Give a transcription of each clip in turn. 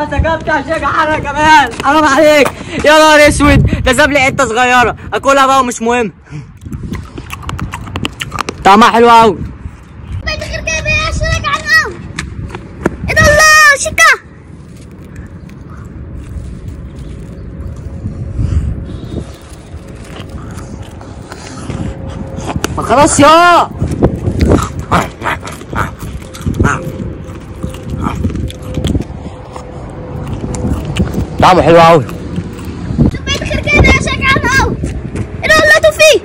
سكبت يا شيخ انا كمان حرام عليك يا نهار اسود ده ساب لي حته صغيره اكلها بقى ومش مهم طعمها حلو قوي بيت خير كده يا شرك عن قوي ايه ده الله شكا ما خلاص يا طعمه حلو قوي شوف بيت خير كده يا شرك عن قوي ايه ده الله توفيق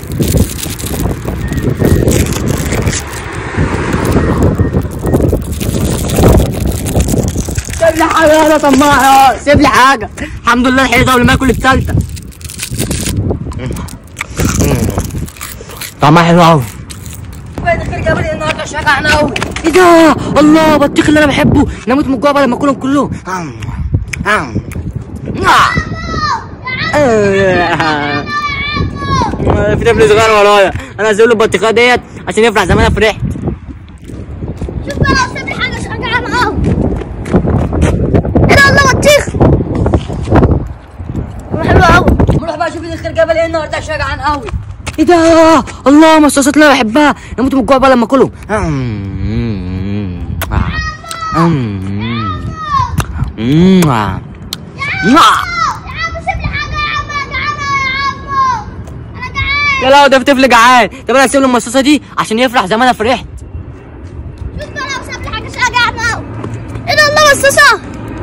سيب لي حاجه انا طماع يا سيب لي حاجه الحمد لله الحقيقه قبل ما اكل الثالثه طعمها حلو قوي دخل جبل النهارده شجعنا قوي ايه ده الله بطيخ اللي انا بحبه نموت من الجوع بعد ما اكلهم كلهم عم عم في طفل صغير ورايا انا هسيب له البطيخه ديت عشان يفرح زي ما انا فرحت شوف بقى سيب لي حاجه شرك عن قوي ايه ده الله بطيخ حلو قوي نروح بقى شوف الخير جبل ايه النهارده شجعان قوي ايه ده الله مصاصات اللي انا بحبها نموت من الجوع بقى لما اكلهم يا عم سيب لي حاجه يا عم انا جعانه يا عم انا جعان يا لا ده في طفل جعان طب انا هسيب له المصاصه دي عشان يفرح زي ما انا فرحت شوف بقى لو ساب لي حاجه شرك عن قوي ايه ده الله مصاصه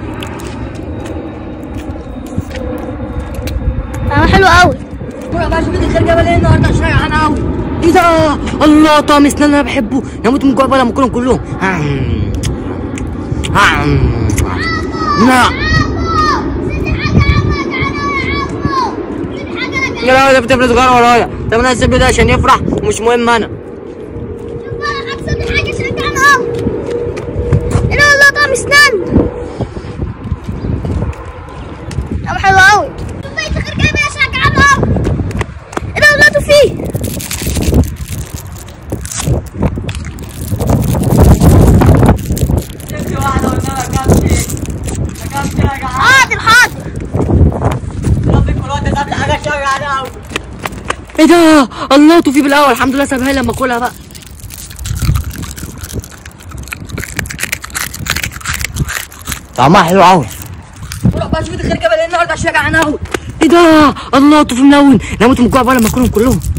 اه حلو قوي نروح بقى شوف الخير جبل ايه النهارده شجعان قوي ايه ده الله طعم اسنان اللي انا بحبه نموت من الجوع بقى لما اكلهم كلهم لا يا لا ده في طفل صغير ورايا طب انا هسيب له ده عشان يفرح ومش مهم انا حلو قوي بيت خير كده يا شجعان قوي ايه ده الله فيه حاضر حاضر ايه ده الله توفي بالاول الحمد لله سابها لي لما اكلها بقى طعمها حلو قوي نروح بقى شوف الخير جبل ايه النهارده عشان جعان قوي ايه ده الله توفي ملون نموت من الجوع بقى لما اكلهم كلهم